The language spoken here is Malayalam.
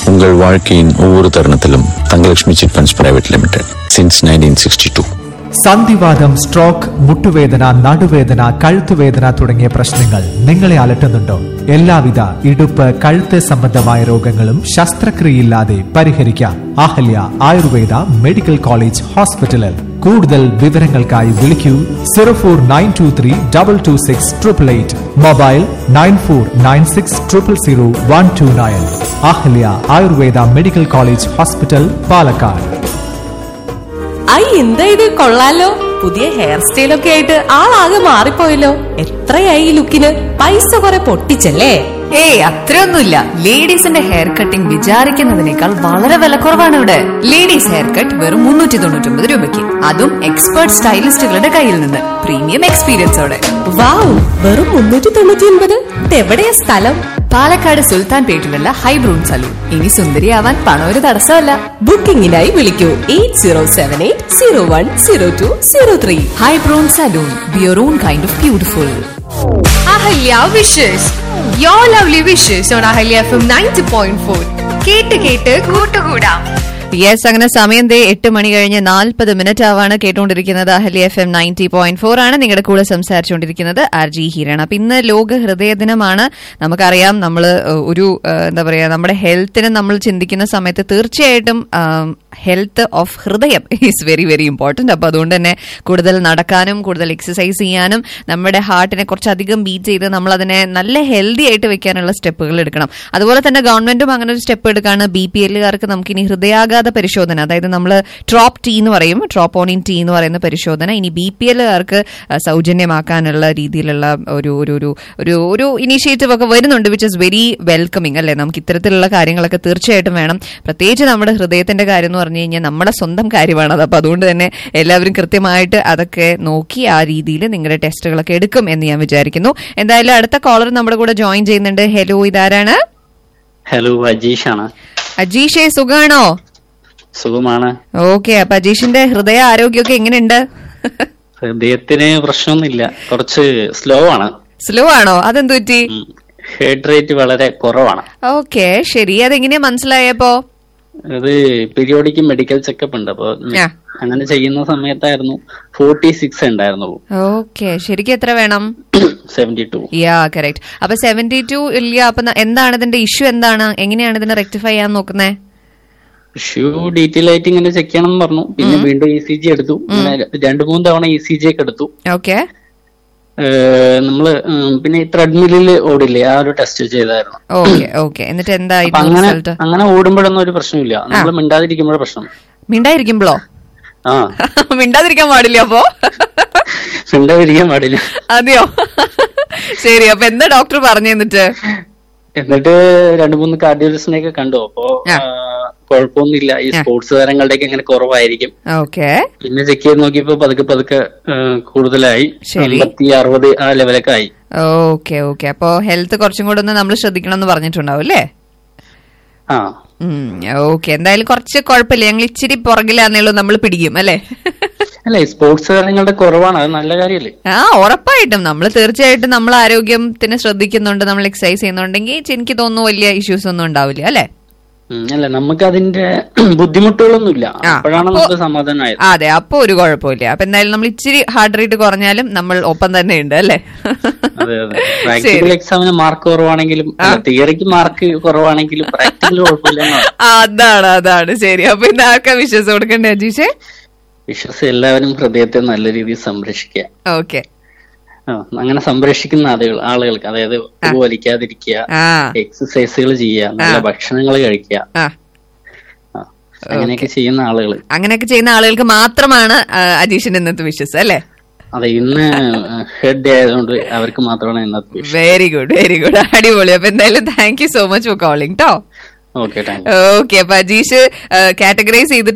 உங்கள் வாழ்க்கையின் ஒவ்வொரு தருணத்திலும் Thangalakshmi chit funds private limited since nineteen sixty two സന്ധിവാദം സ്ട്രോക്ക് മുട്ടുവേദന നടുവേദന കഴുത്തുവേദന തുടങ്ങിയ പ്രശ്നങ്ങൾ നിങ്ങളെ അലട്ടുന്നുണ്ടോ എല്ലാവിധ ഇടുപ്പ് കഴുത്ത് സംബന്ധമായ രോഗങ്ങളും ശസ്ത്രക്രിയയില്ലാതെ പരിഹരിക്കാം അഹല്യ ആയുർവേദ മെഡിക്കൽ കോളേജ് ഹോസ്പിറ്റലിൽ കൂടുതൽ വിവരങ്ങൾക്കായി വിളിക്കൂ zero four nine two three double two six triple eight mobile nine four nine six triple zero one two nine Ahalya Ayurveda medical college hospital Palakkad ഐ എന്താ ഇത് കൊള്ളാലോ പുതിയ ഹെയർ സ്റ്റൈലൊക്കെ ആയിട്ട് ആളാകെ മാറിപ്പോയല്ലോ എത്രയായി ഈ ലുക്കിന് പൈസ കുറെ പൊട്ടിച്ചല്ലേ ഏയ് അത്രയൊന്നുമില്ല ലേഡീസിന്റെ ഹെയർ കട്ടിംഗ് വിചാരിക്കുന്നതിനേക്കാൾ വളരെ വിലക്കുറവാണ് ഇവിടെ ലേഡീസ് ഹെയർ കട്ട് വെറും മുന്നൂറ്റി തൊണ്ണൂറ്റി ഒമ്പത് രൂപയ്ക്ക് അതും എക്സ്പേർട്ട് സ്റ്റൈലിസ്റ്റുകളുടെ കയ്യിൽ നിന്ന് പ്രീമിയം എക്സ്പീരിയൻസോടെ വാവ് വെറും മുന്നൂറ്റി തൊണ്ണൂറ്റി ഒൻപത് ഇതെവിടെയാ സ്ഥലം പാലക്കാട് സുൽത്താൻ പേട്ടിലുള്ള ഹൈബ്രൂൺ സലൂൺ ഇനി സുന്ദരിയാവാൻ പണം ഒരു തടസ്സമല്ല ബുക്കിംഗിനായി വിളിക്കൂ eight zero seven eight zero one zero two zero three Hibrown salon beer on kind of beautiful Ahalya wishes your lovely wishes on Ahalya F M ninety point four കേട്ട് കേട്ട് കൂട്ടുകൂടാം യെസ് അങ്ങനെ സമയം ദേ എട്ട് മണി കഴിഞ്ഞ് നാൽപ്പത് മിനിറ്റ് ആവാണ് കേട്ടുകൊണ്ടിരിക്കുന്നത് Ahalya F M ninety point four ആണ് നിങ്ങളുടെ കൂടെ സംസാരിച്ചുകൊണ്ടിരിക്കുന്നത് ആർ ജി ഹിരൺ അപ്പൊ ഇന്ന് ലോക ഹൃദയ ദിനമാണ് നമുക്കറിയാം നമ്മൾ ഒരു ആ, എന്താ പറയാ നമ്മുടെ ഹെൽത്തിന് നമ്മൾ ചിന്തിക്കുന്ന സമയത്ത് തീർച്ചയായിട്ടും ഹെൽത്ത് ഓഫ് ഹൃദയം ഈസ് വെരി വെരി ഇമ്പോർട്ടന്റ് അപ്പൊ അതുകൊണ്ട് തന്നെ കൂടുതൽ നടക്കാനും കൂടുതൽ എക്സസൈസ് ചെയ്യാനും നമ്മുടെ ഹാർട്ടിനെ കുറച്ചധികം ബീറ്റ് ചെയ്ത് നമ്മൾ അതിനെ നല്ല ഹെൽത്തി ആയിട്ട് വെക്കാനുള്ള സ്റ്റെപ്പുകൾ എടുക്കണം അതുപോലെ തന്നെ ഗവൺമെന്റും അങ്ങനെ ഒരു സ്റ്റെപ്പ് എടുക്കാണ് ബി പി എല്ലുകാർക്ക് നമുക്ക് ഇനി ഹൃദയാഘാത പരിശോധന അതായത് നമ്മൾ ട്രോപ്പ് ടി എന്ന് പറയും ട്രോപ്പോണിൻ ടി എന്ന് പറയുന്ന പരിശോധന ഇനി ബി പി എല്ലുകാർക്ക് സൗജന്യമാക്കാനുള്ള രീതിയിലുള്ള ഒരു ഒരു ഒരു ഒരു ഒരു ഇനീഷ്യേറ്റീവ് ഒക്കെ വരുന്നുണ്ട് വിച്ച് ഇസ് വെരി വെൽക്കമിങ് അല്ലേ നമുക്ക് ഇത്തരത്തിലുള്ള കാര്യങ്ങളൊക്കെ തീർച്ചയായിട്ടും വേണം പ്രത്യേകിച്ച് നമ്മുടെ ഹൃദയത്തിന്റെ കാര്യം എന്ന് പറഞ്ഞു കഴിഞ്ഞാൽ നമ്മുടെ സ്വന്തം കാര്യമാണ് അത് അപ്പൊ അതുകൊണ്ട് തന്നെ എല്ലാവരും കൃത്യമായിട്ട് അതൊക്കെ നോക്കി ആ രീതിയിൽ നിങ്ങളുടെ ടെസ്റ്റുകളൊക്കെ എടുക്കും എന്ന് ഞാൻ വിചാരിക്കുന്നു എന്തായാലും അടുത്ത കോളർ നമ്മുടെ കൂടെ ജോയിൻ ചെയ്യുന്നുണ്ട് ഹലോ ഇതാരാണ് ഹലോ അജീഷാണ് അജീഷേ സുഖാണോ സുഖമാണ് ഓക്കെ അപ്പൊ അജീഷിന്റെ ഹൃദയ ആരോഗ്യമൊക്കെ എങ്ങനെയുണ്ട് ഹൃദയത്തിന് പ്രശ്നമൊന്നുമില്ല കുറച്ച് സ്ലോ ആണ് സ്ലോ ആണോ അതെന്തു പറ്റി ഹേർട്ട് റേറ്റ് വളരെ കുറവാണ് ഓക്കെ ശരി അതെങ്ങനെയാ മനസ്സിലായപ്പോ അത് പീരിയോഡിക് മെഡിക്കൽ ചെക്കപ്പ് ഉണ്ട് അപ്പൊ ആ. അങ്ങനെ ചെയ്യുന്ന സമയത്തായിരുന്നു ഫോർട്ടി സിക്സ് ഉണ്ടായിരുന്നുള്ളൂ ഓക്കെ ശരിക്കും എത്ര വേണം സെവന്റി ടു യാ കറക്റ്റ് അപ്പൊ സെവന്റി ടു ഇല്ല അപ്പൊ ന- എന്താണ് ഇതിന്റെ ഇഷ്യൂ എന്താണ് എങ്ങനെയാണ് ഇതിനെ റെക്ടിഫൈ ചെയ്യാൻ നോക്കുന്നേ ഷ്യൂ ഡീറ്റെയിൽ ആയിട്ട് ഇങ്ങനെ ചെക്ക് ചെയ്യണം എന്ന് പറഞ്ഞു പിന്നെ വീണ്ടും ഇ സി ജി എടുത്തു ഇങ്ങനെ രണ്ടു മൂന്ന് തവണ ഇ സി ജി ഒക്കെ എടുത്തു ഓക്കെ ഏഹ് നമ്മള് ഉം, പിന്നെ ഈ ത്രെഡ്മില്ലിൽ ഓടില്ലേ ആ ഒരു ടെസ്റ്റ് ചെയ്തായിരുന്നു ഓക്കെ ഓക്കെ എന്നിട്ട് അപ്പൊ എന്തായിരുന്നു അങ്ങനെ റിസൾട്ട് അങ്ങനെ ഓടുമ്പോഴൊന്നും ഒരു പ്രശ്നമില്ല നമ്മൾ മിണ്ടാതിരിക്കുമ്പോഴേ പ്രശ്നം മിണ്ടായിരിക്കുമ്പോഴോ ആ മിണ്ടാതിരിക്കാൻ പാടില്ല അപ്പോ മിണ്ടാതിരിക്കാൻ പാടില്ല അതെയോ ശരി അപ്പൊ എന്താ ഡോക്ടർ പറഞ്ഞു എന്നിട്ട് എന്നിട്ട് രണ്ടു മൂന്ന് കാർഡിയോളജിസ്റ്റിനെയൊക്കെ കണ്ടു അപ്പോ ആ. ആ, കുഴപ്പമൊന്നുമില്ല ഈ സ്പോർട്സ് താരങ്ങളുടെയൊക്കെ ഇങ്ങനെ കുറവായിരിക്കും ഓക്കെ പിന്നെ ചെക്ക് ചെയ്ത് നോക്കിയപ്പോ പതുക്കെ പതുക്കെ ആ, കൂടുതലായി ശരി. അമ്പത്തി അറുപത് ആ ലെവലൊക്കെ ആയി ഓക്കെ ഓക്കെ അപ്പൊ ഹെൽത്ത് കുറച്ചും കൂടെ ഒന്ന് നമ്മൾ ശ്രദ്ധിക്കണം എന്ന് പറഞ്ഞിട്ടുണ്ടാവും അല്ലേ ആ ഓക്കെ എന്തായാലും കുറച്ച് കുഴപ്പമില്ല ഞങ്ങൾ ഇച്ചിരി പുറകിലാന്നേയുള്ളൂ നമ്മൾ പിടിക്കും അല്ലേ അല്ല ഈ സ്പോർട്സ് താരങ്ങളുടെ കുറവാണ് അത് നല്ല കാര്യമല്ലേ ആ ഉറപ്പായിട്ടും നമ്മൾ തീർച്ചയായിട്ടും നമ്മൾ ആരോഗ്യത്തിന് ശ്രദ്ധിക്കുന്നുണ്ട് നമ്മൾ എക്സസൈസ് ചെയ്യുന്നുണ്ടെങ്കിൽ എനിക്ക് തോന്നുന്നു വലിയ ഇഷ്യൂസ് ഒന്നും ഉണ്ടാവില്ല അല്ലേ ഉം, അല്ല നമുക്ക് അതിന്റെ ബുദ്ധിമുട്ടുകളൊന്നുമില്ല ആ, അപ്പോഴാണ് അപ്പോ- നമുക്ക് സമാധാനമായത് അതെ അപ്പൊ ഒരു കുഴപ്പമില്ല അപ്പൊ എന്തായാലും നമ്മൾ ഇച്ചിരി ഹാർട്ട് റേറ്റ് കുറഞ്ഞാലും നമ്മൾ ഒപ്പം തന്നെ ഉണ്ട് അല്ലേ അതെ അതെ പ്രാക്ടിക്കൽ എക്സാമിന് മാർക്ക് കുറവാണെങ്കിലും തിയറിക്ക് മാർക്ക് കുറവാണെങ്കിലും പ്രാക്ടിക്കൽ കുഴപ്പമില്ല എന്നാണ്. ആ, അതാണ് അതാണ് ശരി അപ്പൊ ഇന്ന് ആർക്കാ വിശ്വസം കൊടുക്കണ്ടേ അജീഷേ വിശ്വസം എല്ലാവരും ഹൃദയത്തെ നല്ല രീതിയിൽ സംരക്ഷിക്കുക ഓക്കെ ആ, അങ്ങനെ സംരക്ഷിക്കുന്ന ആളുകൾ ആളുകൾക്ക് അതായത് പുക വലിക്കാതിരിക്കുക ആ എക്സസൈസുകൾ ചെയ്യുക നല്ല ഭക്ഷണങ്ങൾ കഴിക്കുക ആ ആ, അങ്ങനെയൊക്കെ ചെയ്യുന്ന ആളുകൾ അങ്ങനെയൊക്കെ ചെയ്യുന്ന ആളുകൾക്ക് മാത്രമാണ് ആ, അജീഷിന്റെ ഇന്നത്തെ വിശ്വസം അല്ലേ അതെ ഇന്ന് ഹെഡ് ഡേ ആയതുകൊണ്ട് അവർക്ക് മാത്രമാണ് ഇന്നത്തെ വിഷയം വെരി ഗുഡ് വെരി ഗുഡ് അടിപൊളി അപ്പൊ എന്തായാലും thank you so much for calling കേട്ടോ ഓക്കെ താങ്ക് യു ഓക്കെ അപ്പൊ അജീഷ് കാറ്റഗറൈസ് ചെയ്തിട്ട്